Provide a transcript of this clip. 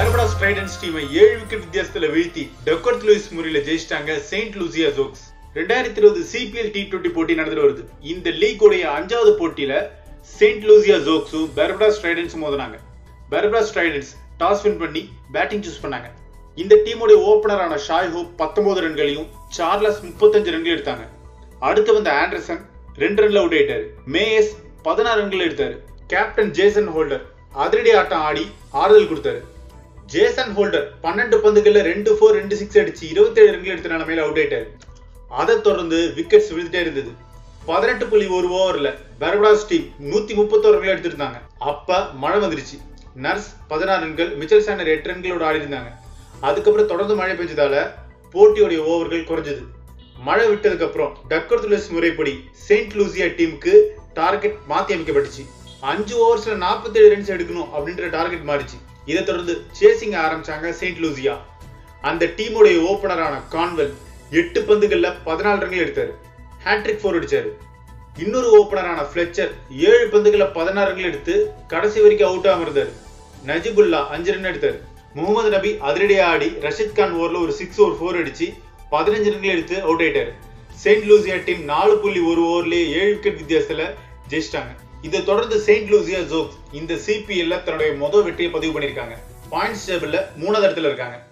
பெர்படாஸ் ட்ரைடன்ஸ் டீமை ஏழு விக்கெட் வித்தியாசத்துல வீழ்த்தி டெக்கர்த் லூயிஸ் முறையில ஜெயிச்சிட்டாங்க செயின்ட் லூசியா ஜோக்ஸ் ரெண்டாயிரத்தி இருபது சிபிஎல் டி டுவெண்டி போட்டி நடந்துட்டு வருது இந்த லீக்கோடைய அஞ்சாவது போட்டியில செயின்ட் லூசியா ஜோக்ஸும் பெர்படாஸ் ட்ரைடன்ஸும் மோதினாங்க பெர்படாஸ் ட்ரைடன்ஸ் டாஸ் வின் பண்ணி பேட்டிங் சூஸ் பண்ணாங்க இந்த டீமுடைய ஓபனரான ஷாய் ஹோப் பத்தொன்பது ரன்களையும் சார்லஸ் முப்பத்தஞ்சு ரன்கள் எடுத்தாங்க அடுத்து வந்த ஆண்டர்சன் ரெண்டு ரன்ல அவுட் ஆயிட்டாரு மேயஸ் பதினாறு ரன்கள் எடுத்தாரு கேப்டன் ஜேசன் ஹோல்டர் அதிரடி ஆட்டம் ஆடி ஆறுதல் கொடுத்தாரு ஜேசன் ஹோல்டர் பன்னெண்டு பந்துகள்ல ரெண்டு ஃபோர் ரெண்டு சிக்ஸ் அடிச்சு இருபத்தேழு ரன்கள் எடுத்த நிலைமையில அவுட் ஆயிட்டாரு அதை தொடர்ந்து விக்கெட்ஸ் விழுந்துட்டே இருந்தது பதினெட்டு புள்ளி ஒரு ஓவர்ல பெர்படாஸ் டீம் நூத்தி முப்பத்தோரு ரன்கள் எடுத்திருந்தாங்க அப்ப மழை வந்துருச்சு நர்ஸ் பதினாறு ரன்கள் மிச்சல் சாண்டர் எட்டு ரன்களோட ஆடி இருந்தாங்க அதுக்கப்புறம் தொடர்ந்து மழை பெஞ்சதால போட்டியோடைய ஓவர்கள் குறைஞ்சது மழை விட்டதுக்கு அப்புறம் டக்கர்துலஸ் முறைப்படி செயின்ட் லூசியா டீமுக்கு டார்கெட் மாத்தி அமைக்கப்பட்டுச்சு அஞ்சு ஓவர்ஸ்ல 47 ரன்ஸ் எடுக்கணும் அப்படின்ற டார்கெட் மாறிச்சு இதை தொடர்ந்து சேசிங் ஆரம்பிச்சாங்க செயின்ட் லூசியா அந்த டீமுடைய ஓபனரான கான்வெல் எட்டு பந்துகள்ல பதினாலு ரன்கள் எடுத்தாரு ஹேட்ரிக் ஃபோர் அடிச்சாரு இன்னொரு ஓபனரான ஃபிளெச்சர் ஏழு பந்துகள்ல பதினாறு ரன்கள் எடுத்து கடைசி வரைக்கும் அவுட் ஆகாம இருந்தாரு நஜிபுல்லா அஞ்சு ரன் எடுத்தாரு முகமது நபி அதிரடியா ஆடி ரஷித் கான் ஓவர்ல ஒரு சிக்ஸ் ஒரு ஃபோர் அடிச்சு பதினஞ்சு ரன்கள் எடுத்து அவுட் ஆயிட்டாரு செயின்ட் லூசியா டீம் நாலு புள்ளி ஒரு ஓவர்லயே ஏழு விக்கெட் வித்தியாசத்துல ஜெயிச்சிட்டாங்க இதை தொடர்ந்து செயின்ட் லூசியா ஜோக்ஸ் இந்த சிபிஎல்ல தன்னுடைய முதல் வெற்றியை பதிவு பண்ணிருக்காங்க பாயிண்ட்ஸ் டேபிள்ல மூணாவது இடத்துல இருக்காங்க